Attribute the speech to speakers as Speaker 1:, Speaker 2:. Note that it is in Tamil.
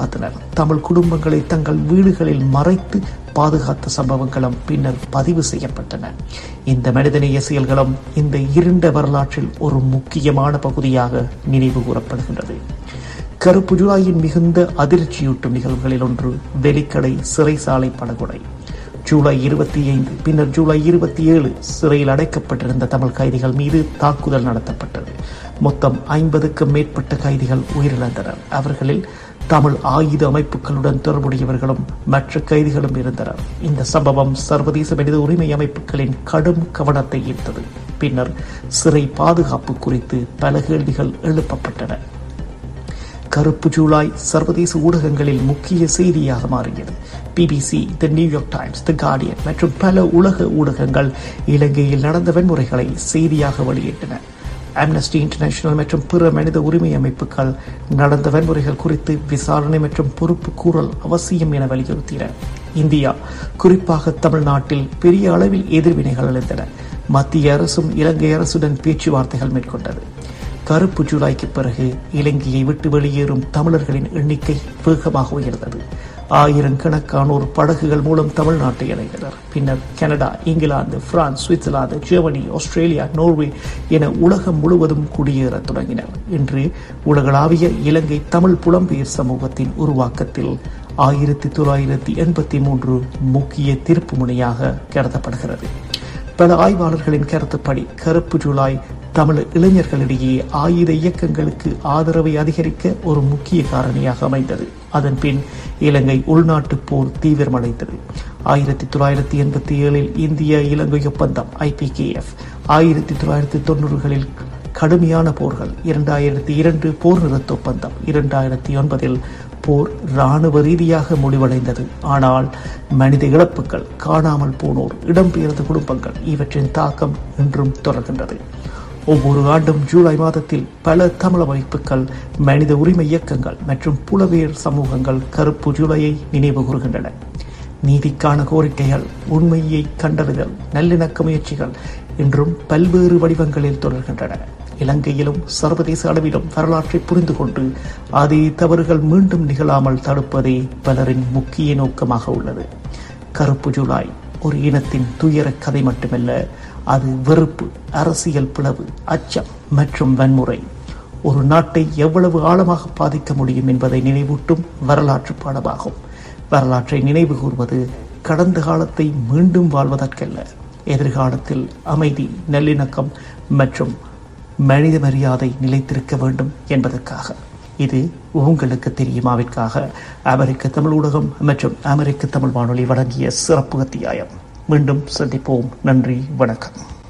Speaker 1: பாதுகாத்தனர் தமிழ் குடும்பங்களை தங்கள் வீடுகளில் மறைத்து பாதுகாத்த சம்பவங்களும் பின்னர் பதிவு செய்யப்பட்டன இந்த மனிதநேய செயல்களும் இந்த இருண்ட வரலாற்றில் ஒரு முக்கியமான பகுதியாக நினைவு கூறப்படுகின்றது கருப்பு ஜூலாயின் மிகுந்த அதிர்ச்சியூட்டும் நிகழ்வுகளில் ஒன்று வெலிக்கடை சிறைசாலை படுகொலை ஜூலை இருபத்தி ஐந்து பின்னர் ஜூலை இருபத்தி ஏழு சிறையில் அடைக்கப்பட்டிருந்த தமிழ் கைதிகள் மீது தாக்குதல் நடத்தப்பட்டது மொத்தம் ஐம்பதுக்கும் மேற்பட்ட கைதிகள் உயிரிழந்தனர் அவர்களில் தமிழ் ஆயுத அமைப்புகளுடன் தொடர்புடையவர்களும் மற்ற கைதிகளும் இருந்தனர் இந்த சம்பவம் சர்வதேச மனித உரிமை அமைப்புகளின் கடும் கவனத்தை ஈர்த்தது பின்னர் சிறை பாதுகாப்பு குறித்து பல கேள்விகள் எழுப்பப்பட்டன கருப்பு ஜூலாய் சர்வதேச ஊடகங்களில் முக்கிய செய்தியாக மாறியது BBC the New York Times the Guardian மற்றும் பல உலக ஊடகங்கள் இலங்கையில் நடந்த வன்முறைகளை செய்தியாக வெளியிட்டன அம்னஸ்டி இன்டர்நேஷனல் மற்றும் பிற மனித உரிமை அமைப்புகள் நடந்த வன்முறைகள் குறித்து விசாரணை மற்றும் பொறுப்பு கூறல் அவசியம் என வலியுறுத்தின இந்தியா குறிப்பாக தமிழ்நாட்டில் பெரிய அளவில் எதிர்வினைகள் எழுந்தன மத்திய அரசும் இலங்கை அரசுடன் பேச்சுவார்த்தைகள் மேற்கொண்டது கருப்பு ஜூலைக்கு பிறகு இலங்கையை விட்டு வெளியேறும் தமிழர்களின் எண்ணிக்கை வேகமாக உயர்ந்தது ஆயிரக்கணக்கானோர் படகுகள் மூலம் தமிழ்நாட்டை அடைந்தனர் பின்னர் Canada England France Switzerland Germany Australia Norway என உலகம் முழுவதும் குடியேறத் தொடங்கினர் இன்று உலகளாவிய இலங்கை தமிழ் புலம்பெயர் சமூகத்தின் உருவாக்கத்தில் ஆயிரத்தி தொள்ளாயிரத்தி எண்பத்தி மூன்று முக்கிய திருப்பு முனையாக கருதப்படுகிறது பல ஆய்வாளர்களின் கருத்துப்படி கருப்பு ஜூலாய் தமிழ் இளைஞர்களிடையே ஆயுத இயக்கங்களுக்கு ஆதரவை அதிகரிக்க ஒரு முக்கிய காரணியாக அமைந்தது அதன் பின் இலங்கை உள்நாட்டு போர் தீவிரமடைந்தது ஆயிரத்தி தொள்ளாயிரத்தி எண்பத்தி ஏழில் இந்திய இலங்கை ஒப்பந்தம் ஐபிகேஎஃப் ஆயிரத்தி தொள்ளாயிரத்தி தொண்ணூறுகளில் கடுமையான போர்கள் இரண்டாயிரத்தி இரண்டு போர் நிறுத்த ஒப்பந்தம் இரண்டாயிரத்தி ஒன்பதில் போர் இராணுவ ரீதியாக முடிவடைந்தது ஆனால் மனித இழப்புகள் காணாமல் போனோர் இடம்பெயர்ந்த குடும்பங்கள் இவற்றின் தாக்கம் இன்றும் தொடர்கின்றது ஒவ்வொரு ஆண்டும் ஜூலை மாதத்தில் பல தமிழ் அமைப்புகள் மனித உரிமை இயக்கங்கள் மற்றும் புலவேர் சமூகங்கள் கருப்பு ஜூலையை நினைவு கூறுகின்றன நீதிக்கான கோரிக்கைகள் உண்மையை கண்டறிதல் நல்லிணக்க முயற்சிகள் இன்றும் பல்வேறு வடிவங்களில் தொடர்கின்றன இலங்கையிலும் சர்வதேச அளவிலும் வரலாற்றை புரிந்து கொண்டு அதே தவறுகள் மீண்டும் நிகழாமல் தடுப்பதே பலரின் முக்கிய நோக்கமாக உள்ளது கருப்பு ஜூலாய் ஒரு இனத்தின் துயர கதை மட்டுமல்ல அது வெறுப்பு அரசியல் பிளவு அச்சம் மற்றும் வன்முறை ஒரு நாட்டை எவ்வளவு ஆழமாக பாதிக்க முடியும் என்பதை நினைவூட்டும் வரலாற்று பாடமாகும் வரலாற்றை நினைவு கூர்வது கடந்த காலத்தை மீண்டும் வாழ்வதற்கல்ல எதிர்காலத்தில் அமைதி நல்லிணக்கம் மற்றும் மனித மரியாதை நிலைத்திருக்க வேண்டும் என்பதற்காக இது உங்களுக்கு தெரியுமாவிற்காக அமெரிக்க தமிழ் ஊடகம் மற்றும் அமெரிக்க தமிழ் வானொலி வழங்கிய சிறப்பு அத்தியாயம் மீண்டும் சந்திப்போம் நன்றி வணக்கம்